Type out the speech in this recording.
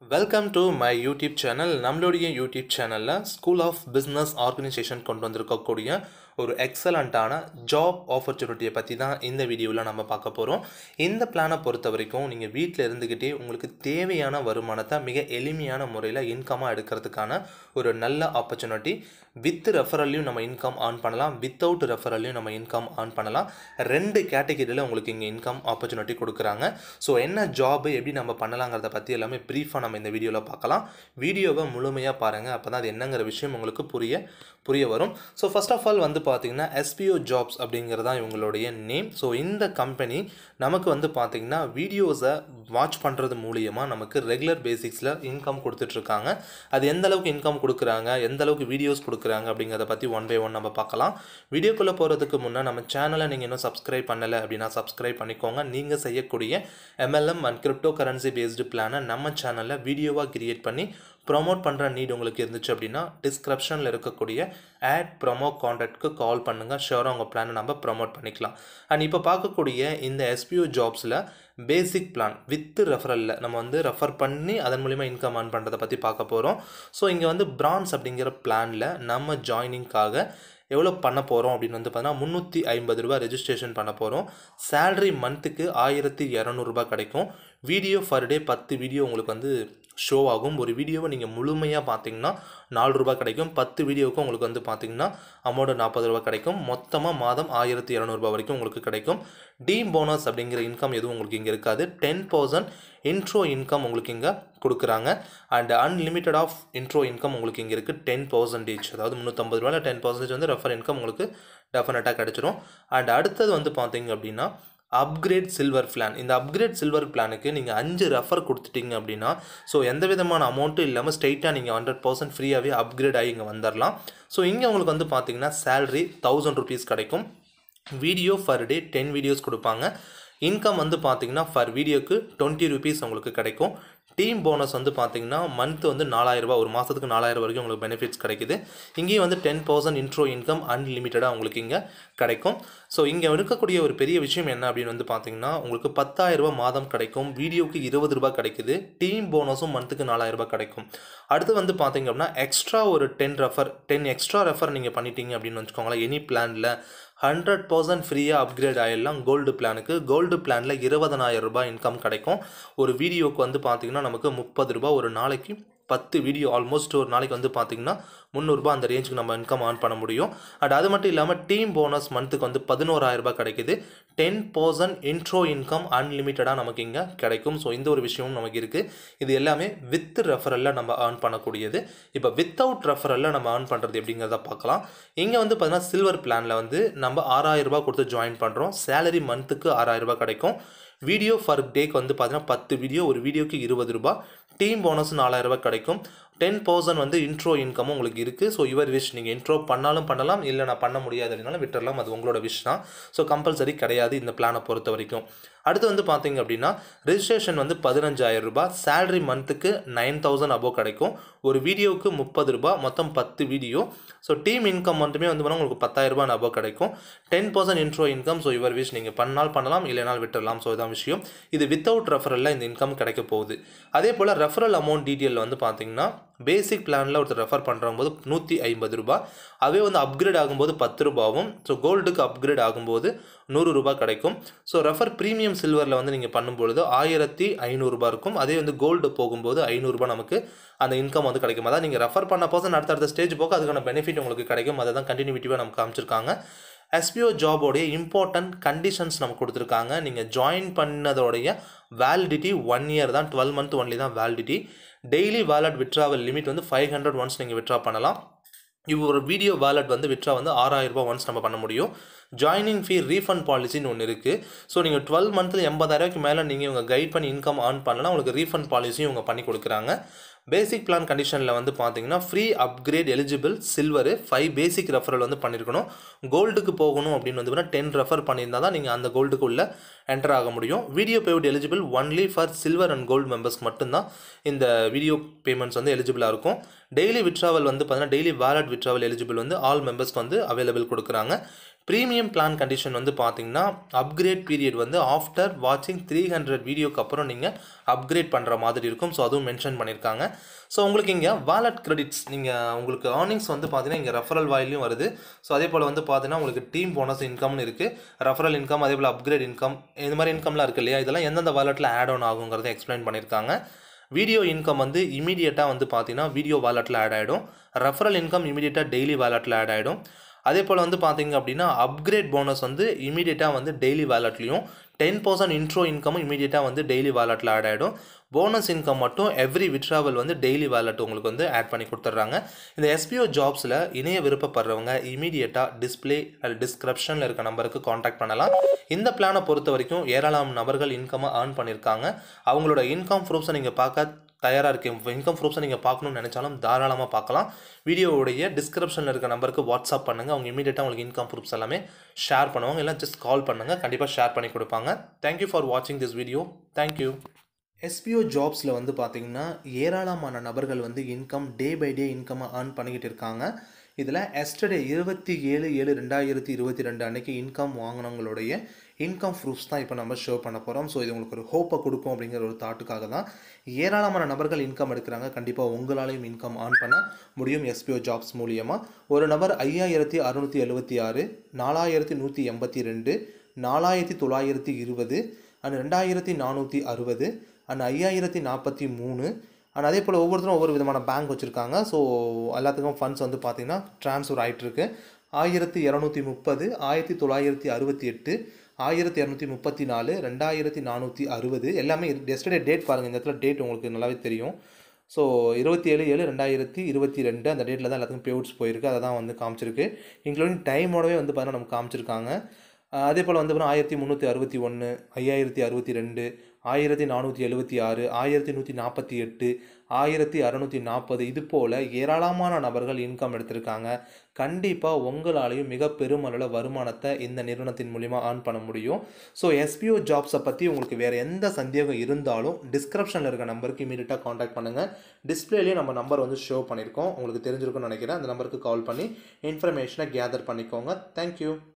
welcome to my YouTube channel நம்மளுடைய YouTube சேனலில் school of business organisation கொண்டு வந்திருக்கக்கூடிய ஒரு எக்ஸலண்ட்டான ஜாப் ஆப்பர்ச்சுனிட்டியை பற்றி தான் இந்த வீடியோவில் நம்ம பார்க்க போகிறோம் இந்த பிளானை பொறுத்த வரைக்கும் நீங்கள் வீட்டில் இருந்துக்கிட்டே உங்களுக்கு தேவையான வருமானத்தை மிக எளிமையான முறையில் இன்கமாக எடுக்கிறதுக்கான ஒரு நல்ல ஆப்பர்ச்சுனிட்டி வித் ரெஃபரல்லையும் நம்ம இன்கம் ஆன் பண்ணலாம் வித்தவுட் ரெஃபரல்லையும் நம்ம இன்கம் ஆன் பண்ணலாம் ரெண்டு கேட்டகரியில் உங்களுக்கு இங்கே இன்கம் ஆப்பர்ச்சுனிட்டி கொடுக்குறாங்க ஸோ என்ன ஜாப் எப்படி நம்ம பண்ணலாங்கிறத பற்றி எல்லாமே ப்ரீஃபாக நம்ம இந்த வீடியோவில் பார்க்கலாம் வீடியோவை முழுமையாக பாருங்கள் அப்போ தான் அது என்னங்கிற விஷயம் உங்களுக்கு புரிய புரிய வரும் ஸோ ஃபர்ஸ்ட் ஆஃப் ஆல் வந்து பார்த்தீங்கன்னா எஸ்பிஓ ஜாப்ஸ் அப்படிங்கிறது தான் இவங்களுடைய நேம் ஸோ இந்த கம்பெனி நமக்கு வந்து பார்த்தீங்கன்னா வீடியோஸை வாட்ச் பண்ணுறது மூலியமாக நமக்கு ரெகுலர் பேசிக்ஸில் இன்கம் கொடுத்துட்ருக்காங்க அது எந்த அளவுக்கு இன்கம் கொடுக்குறாங்க எந்த அளவுக்கு வீடியோஸ் கொடுக்குறாங்க அப்படிங்கிறத பற்றி ஒன் பை ஒன் நம்ம பார்க்கலாம் வீடியோக்குள்ளே போகிறதுக்கு முன்னே நம்ம சேனலை நீங்கள் இன்னும் சப்ஸ்கிரைப் பண்ணலை அப்படின்னா சப்ஸ்கிரைப் பண்ணிக்கோங்க நீங்கள் செய்யக்கூடிய MLM and crypto currency based பிளானை நம்ம சேனலில் வீடியோவாக கிரியேட் பண்ணி ப்ரொமோட் பண்ணுற நீட் உங்களுக்கு இருந்துச்சு அப்படின்னா டிஸ்கிரிப்ஷனில் இருக்கக்கூடிய ஆட் ப்ரொமோ காண்டாக்ட்க்கு கால் பண்ணுங்கள் ஷியோராக உங்கள் பிளானை நம்ம ப்ரொமோட் பண்ணிக்கலாம் அண்ட் இப்போ பார்க்கக்கூடிய இந்த எஸ்பிஓ ஜாப்ஸில் பேசிக் பிளான் வித் ரெஃபரலில் நம்ம வந்து ரெஃபர் பண்ணி அதன் மூலிமா இன்கம் ஆன் பண்ணுறதை பற்றி பார்க்க போகிறோம் ஸோ இங்கே வந்து பிரான்ஸ் அப்படிங்கிற பிளானில் நம்ம ஜாயினிங்காக எவ்வளோ பண்ண போகிறோம் அப்படின்னு வந்து பார்த்தீங்கன்னா முந்நூற்றி ஐம்பது ரூபா ரெஜிஸ்ட்ரேஷன் பண்ண போகிறோம் சேலரி மந்த்துக்கு ஆயிரத்தி இரநூறுபா கிடைக்கும் வீடியோ ஃபர் டே பத்து வீடியோ உங்களுக்கு வந்து ஷோ ஆகும் ஒரு வீடியோவை நீங்கள் முழுமையாக பார்த்தீங்கன்னா நாலு ரூபா கிடைக்கும் பத்து வீடியோவுக்கு உங்களுக்கு வந்து பார்த்தீங்கன்னா அமௌண்ட் நாற்பது ரூபா கிடைக்கும் மொத்தமாக மாதம் ஆயிரத்தி இரநூறுபா வரைக்கும் உங்களுக்கு கிடைக்கும் டீம் போனஸ் அப்படிங்கிற இன்கம் எதுவும் உங்களுக்கு இங்கே இருக்காது டென் பர்சன்ட் இன்ட்ரோ இன்கம் உங்களுக்கு இங்கே கொடுக்குறாங்க and unlimited of intro income உங்களுக்கு இங்கே இருக்குது டென் பர்சன்டேஜ் அதாவது முந்நூற்றம்பது ரூபாயில் டென் பர்சன்டேஜ் வந்து ரெஃபர் இன்கம் உங்களுக்கு டெஃபினட்டாக கிடச்சிரும் அண்ட் அடுத்தது வந்து பார்த்தீங்க அப்படின்னா அப்கிரேட் சில்வர் பிளான் இந்த அப்கிரேட் சில்வர் பிளானுக்கு நீங்கள் அஞ்சு ரெஃபர் கொடுத்துட்டீங்க அப்படின்னா ஸோ எந்த விதமான அமௌண்ட்டும் இல்லாமல் ஸ்ட்ரைட்டாக நீங்கள் ஹண்ட்ரட் பர்சன்ட் ஃப்ரீயாகவே அப்கிரேட் ஆகி இங்கே வந்துடலாம் ஸோ இங்கே உங்களுக்கு வந்து பார்த்தீங்கன்னா சேலரி தௌசண்ட் ருபீஸ் கிடைக்கும் video per day ten videos கொடுப்பாங்க இன்கம் வந்து பார்த்தீங்கன்னா ஃபர் வீடியோக்கு டுவெண்ட்டி ருபீஸ் உங்களுக்கு கிடைக்கும் டீம் போனஸ் வந்து பார்த்தீங்கன்னா மந்த் வந்து நாலாயிரரூபா ஒரு மாதத்துக்கு நாலாயிரம் வரைக்கும் உங்களுக்கு பெனிஃபிட்ஸ் கிடைக்குது இங்கேயும் வந்து டென் பர்சன்ட் இன்ட்ரோ இன்கம் அன்லிமிட்டடாக உங்களுக்கு இங்கே கிடைக்கும் ஸோ இங்கே இருக்கக்கூடிய ஒரு பெரிய விஷயம் என்ன அப்படின்னு வந்து பார்த்தீங்கன்னா உங்களுக்கு பத்தாயிரரூபா மாதம் கிடைக்கும் வீடியோக்கு இருபது ரூபா கிடைக்குது டீம் போனஸும் மந்த்துக்கு நாலாயிரரூபா கிடைக்கும் அடுத்து வந்து பார்த்தீங்க அப்படின்னா எக்ஸ்ட்ரா ஒரு ten refer ten extra refer நீங்கள் பண்ணிட்டீங்க அப்படின்னு வச்சுக்கோங்களேன் எனி பிளானில் ஹண்ட்ரட் பர்சன்ட் ஃப்ரீயாக அப்கிரேட் ஆகிடலாம் கோல்டு பிளானுக்கு கோல்டு பிளானில் இருபதனாயிரம் ரூபாய் இன்கம் கிடைக்கும் ஒரு வீடியோவுக்கு வந்து பார்த்திங்கன்னா நமக்கு முப்பது ரூபா ஒரு நாளைக்கு பத்து வீடியோ ஆல்மோஸ்ட் ஒரு நாளைக்கு வந்து பார்த்திங்கன்னா முந்நூறுரூபா அந்த ரேஞ்சுக்கு நம்ம இன்கம் ஆன் பண்ண முடியும் அண்ட் அது மட்டும் இல்லாமல் டீம் போனஸ் மந்த்துக்கு வந்து பதினோராயிரரூபா கிடைக்குது டென் பர்சன்ட் இன்ட்ரோ இன்கம் அன்லிமிட்டடாக நமக்கு இங்கே கிடைக்கும் ஸோ இந்த ஒரு விஷயமும் நமக்கு இருக்குது இது எல்லாமே வித் ரெஃபரலில் நம்ம ஏர்ன் பண்ணக்கூடியது இப்போ வித்தவுட் ரெஃபரலில் நம்ம ஏர்ன் பண்ணுறது எப்படிங்கிறத பார்க்கலாம் இங்கே வந்து பார்த்தீங்கன்னா சில்வர் பிளானில் வந்து நம்ம ஆறாயிரரூபா கொடுத்து ஜாயின் பண்ணுறோம் சேலரி மந்த்துக்கு ஆறாயிரரூபா கிடைக்கும் வீடியோ ஃபர் டேக்கு வந்து பார்த்தீங்கன்னா பத்து வீடியோ ஒரு வீடியோக்கு இருபது ரூபா டீம் போனஸ் நாலாயிரரூபா கிடைக்கும் டென் பர்சன்ட் வந்து இன்ட்ரோ இன்கமும் உங்களுக்கு இருக்குது ஸோ யுவர் விஷ் நீங்கள் இன்ட்ரோ பண்ணாலும் பண்ணலாம் இல்லை நான் பண்ண முடியாது அப்படின்னாலும் விட்டுறலாம் அது உங்களோட விஷ் தான் ஸோ கம்பல்சரி கிடையாது இந்த பிளானை பொறுத்த வரைக்கும் அடுத்து வந்து பார்த்தீங்க அப்படின்னா ரிஜிஸ்ட்ரேஷன் வந்து பதினஞ்சாயிரம் ரூபாய் சேலரி மந்த்துக்கு நைன் தௌசண்ட் அபோவ் கிடைக்கும் ஒரு வீடியோவுக்கு முப்பது ரூபாய் மொத்தம் பத்து வீடியோ ஸோ டீம் இன்கம் மட்டுமே வந்து பண்ணால் உங்களுக்கு பத்தாயிரம் ரூபாய் அபோவ் கிடைக்கும் ten percent intro income so your wish நீங்கள் பண்ணால் பண்ணலாம் இல்லைனால் விட்டுறலாம் ஸோ இதான் விஷயம் இது வித்தவுட் ரெஃபரலில் இந்த இன்கம் கிடைக்க போகுது அதே போல் ரெஃபரல் அமௌண்ட் டீட்டெயில் வந்து பார்த்தீங்கன்னா பேசிக் பிளானில் ஒருத்தர் ரெஃபர் பண்ணுறம்போது நூற்றி ஐம்பது ரூபாய் அதே வந்து அப்கிரேட் ஆகும்போது பத்து ரூபாவும் ஸோ கோல்டுக்கு அப்கிரேட் ஆகும்போது நூறு ரூபாய் கிடைக்கும் ஸோ ரெஃபர் ப்ரீமியம் சில்வரில் வந்து நீங்கள் பண்ணும்பொழுது ஆயிரத்தி ஐநூறுரூபா இருக்கும் அதே வந்து கோல்டு போகும்போது ஐநூறுரூபா நமக்கு அந்த இன்கம் வந்து கிடைக்கும் அதாவது நீங்கள் ரெஃபர் பண்ண பர்சன் அடுத்தடுத்த ஸ்டேஜ் போக அதுக்கான பெனிஃபிட் உங்களுக்கு கிடைக்கும் அதை தான் கண்டினியூட்டிவாக நமக்கு காமிச்சிருக்காங்க எஸ்பிஓ ஜாபோடைய இம்பார்ட்டன்ட் கண்டிஷன்ஸ் நமக்கு கொடுத்துருக்காங்க நீங்கள் ஜாயின் பண்ணதோடைய வேலிடிட்டி ஒன் இயர் தான் டுவெல் மந்த் ஒன்லி தான் validity daily wallet withdrawal limit வந்து ஃபைவ் ஹண்ட்ரட் ஒன்ஸ் நீங்கள் விட்ரா பண்ணலாம் இப்போ ஒரு வீடியோ வேலட் வந்து விட்ரா வந்து ஆறாயிரம் ரூபாய் ஒன்ஸ் நம்ம பண்ண முடியும் ஜாயினிங் ஃபீ ரீஃபண்ட் பாலிசின்னு ஒன்று இருக்குது ஸோ நீங்கள் டுவெல் மந்த்தில் எண்பதாயிரூவாய்க்கு மேலே நீங்கள் இவங்க கைட் பண்ணி இன்கம் ஆன் பண்ணலாம் உங்களுக்கு ரீஃபண்ட் பாலிசியும் இவங்க பண்ணி கொடுக்குறாங்க பேசிக் பிளான் கண்டிஷனில் வந்து பார்த்தீங்கன்னா free upgrade eligible silver five basic referral வந்து பண்ணியிருக்கணும் கோல்டுக்கு போகணும் அப்படின்னு வந்து டென் ரெஃபர் பண்ணியிருந்தால் தான் நீங்கள் அந்த கோல்டுக்குள்ளே என்டர் ஆக முடியும் video payment eligible only for silver and gold மெம்பர்ஸ்க்கு மட்டும்தான் இந்த வீடியோ பேமெண்ட்ஸ் வந்து எலிஜிபிளாக இருக்கும் டெய்லி விட்ராவல் வந்து பார்த்தீங்கன்னா டெய்லி வேலட் விட்ராவல் எலிஜிபிள் வந்து ஆல் மெம்பர்ஸ்க்கு வந்து அவைலபிள் கொடுக்குறாங்க ப்ரீமியம் பிளான் கண்டிஷன் வந்து பார்த்தீங்கன்னா அப்கிரேட் பீரியட் வந்து ஆஃப்டர் வாட்சிங் த்ரீ ஹண்ட்ரட் வீடியோக்கு அப்புறம் நீங்கள் அப்கிரேட் பண்ணுற மாதிரி இருக்கும் ஸோ அதுவும் மென்ஷன் பண்ணியிருக்காங்க ஸோ உங்களுக்கு இங்கே வாலெட் கிரெடிட்ஸ் நீங்கள் உங்களுக்கு ஏர்னிங்ஸ் வந்து பார்த்தீங்கன்னா இங்கே ரெஃபரல் வாயிலையும் வருது ஸோ அதே போல் வந்து பார்த்தீங்கன்னா உங்களுக்கு டீம் போனஸ் இன்கம்னு இருக்குது ரெஃபரல் இன்கம் அதே போல் அப்கிரேட் இன்கம் இந்த மாதிரி இன்கம்லாம் இருக்குது இல்லையா இதெல்லாம் எந்தெந்த வாலெட்டில் ஆட் ஆன் ஆகுங்கிறத எக்ஸ்பிளைன் பண்ணியிருக்காங்க வீடியோ இன்கம் வந்து இமீடியட்டாக வந்து பார்த்தீங்கன்னா வீடியோ வாலெட்டில் ஆட் ஆகிடும் ரெஃபரல் இன்கம் இமீடியட்டாக டெய்லி வாலெட்டில் ஆட் ஆகிடும் அதே போல் வந்து பார்த்தீங்க அப்படின்னா அப்கிரேட் போனஸ் வந்து இமீடியட்டாக வந்து டெய்லி வேலட்லையும் டென் பர்சன்ட் இன்ட்ரோ இன்கமும் இமீடியட்டாக வந்து டெய்லி வேலட்டில் ஆட் ஆகிடும் போனஸ் இன்கம் மட்டும் எவ்ரி விட்ராவல் வந்து டெய்லி வேலட் உங்களுக்கு வந்து ஆட் பண்ணி கொடுத்துட்றாங்க இந்த எஸ்பிஓ ஜாப்ஸில் இணைய விருப்பப்படுறவங்க இமீடியட்டாக டிஸ்பிளே அது டிஸ்கிரிப்ஷனில் இருக்க நம்பருக்கு காண்டாக்ட் பண்ணலாம் இந்த பிளானை பொறுத்த வரைக்கும் ஏராளம் நபர்கள் இன்கமாக ஏர்ன் பண்ணியிருக்காங்க அவங்களோட இன்கம் ப்ரூஃப்ஸை நீங்கள் பார்க்க தயாராக இருக்கு இன்கம் ப்ரூஃப்ஸை நீங்கள் பார்க்கணும்னு நினச்சாலும் தாராளமாக பார்க்கலாம் வீடியோவுடைய டிஸ்கிரிப்ஷனில் இருக்க நம்பருக்கு வாட்ஸ்அப் பண்ணுங்கள் அவங்க இமீடியட்டாக உங்களுக்கு இன்கம் ப்ரூஃப்ஸ் எல்லாமே ஷேர் பண்ணுவாங்க இல்லை ஜஸ்ட் கால் பண்ணுங்கள் கண்டிப்பாக ஷேர் பண்ணி கொடுப்பாங்க தேங்க்யூ ஃபார் வாட்சிங் திஸ் வீடியோ தேங்க்யூ எஸ்பிஓ ஜாப்ஸில் வந்து பார்த்திங்கன்னா ஏராளமான நபர்கள் வந்து இன்கம் டே பை டே இன்கம்மை ஏர்ன் பண்ணிக்கிட்டு இருக்காங்க இதில் எஸ்டர்டே இருபத்தி ஏழு ஏழு ரெண்டாயிரத்தி இருபத்தி ரெண்டு அன்னைக்கு இன்கம் வாங்கினவங்களுடைய இன்கம் ப்ரூஃப்ஸ் தான் இப்போ நம்ம ஷோ பண்ண போகிறோம் ஸோ இது உங்களுக்கு ஒரு ஹோப்பை கொடுக்கும் அப்படிங்கிற ஒரு தாட்டுக்காக தான் ஏராளமான நபர்கள் இன்கம் எடுக்கிறாங்க கண்டிப்பாக உங்களாலையும் இன்கம் ஆன் பண்ண முடியும் எஸ்பிஓ ஜாப்ஸ் மூலியமாக ஒரு நபர் ஐயாயிரத்தி அறுநூற்றி எழுபத்தி ஆறு நாலாயிரத்தி நூற்றி எண்பத்தி ரெண்டு நாலாயிரத்தி தொள்ளாயிரத்தி இருபது அண்ட் ரெண்டாயிரத்தி நானூற்றி அறுபது அண்ட் ஐயாயிரத்தி நாற்பத்தி மூணு அண்ட் அதே போல் ஒவ்வொருத்தரும் ஒவ்வொரு விதமான பேங்க் வச்சுருக்காங்க ஸோ எல்லாத்துக்கும் ஃபண்ட்ஸ் வந்து பார்த்திங்கன்னா ட்ரான்ஸ்ஃபர் ஆகிட்டுருக்கு ஆயிரத்தி இரநூத்தி முப்பது ஆயிரத்தி தொள்ளாயிரத்தி அறுபத்தி எட்டு ஆயிரத்தி இரநூத்தி முப்பத்தி நாலு ரெண்டாயிரத்தி நானூற்றி அறுபது எல்லாமே எஸ்டர்டே டேட் பாருங்கள் இந்த இடத்துல டேட் உங்களுக்கு நல்லாவே தெரியும் ஸோ இருபத்தி ஏழு ஏழு ரெண்டாயிரத்தி இருபத்தி ரெண்டு அந்த டேட்டில் தான் எல்லாத்துக்கும் பேவுட்ஸ் போயிருக்கு அதை தான் வந்து காமிச்சிருக்கு இன்க்ளூடிங் டைமோடவே வந்து பார்த்தீங்கன்னா நமக்கு காமிச்சிருக்காங்க அதே போல் வந்து பார்த்தீங்கன்னா ஆயிரத்தி முந்நூற்றி அறுபத்தி ஒன்று ஐயாயிரத்தி அறுபத்தி ரெண்டு ஆயிரத்தி நானூற்றி எழுபத்தி ஆறு ஆயிரத்தி நூற்றி நாற்பத்தி எட்டு ஆயிரத்தி அறநூற்றி நாற்பது இது போல் ஏராளமான நபர்கள் இன்கம் எடுத்திருக்காங்க கண்டிப்பாக உங்களாலையும் மிக பெருமளவில் வருமானத்தை இந்த நிறுவனத்தின் மூலிமா ஏர்ன் பண்ண முடியும் ஸோ எஸ்பிஓ ஜாப்ஸை பற்றி உங்களுக்கு வேறு எந்த சந்தேகம் இருந்தாலும் டிஸ்கிரிப்ஷனில் இருக்க நம்பருக்கு இமீடியட்டாக காண்டாக்ட் பண்ணுங்கள் டிஸ்பிளேலேயே நம்ம நம்பர் வந்து ஷோ பண்ணியிருக்கோம் உங்களுக்கு தெரிஞ்சிருக்கும்னு நினைக்கிறேன் அந்த நம்பருக்கு கால் பண்ணி இன்ஃபர்மேஷனை கேதர் பண்ணிக்கோங்க தேங்க்யூ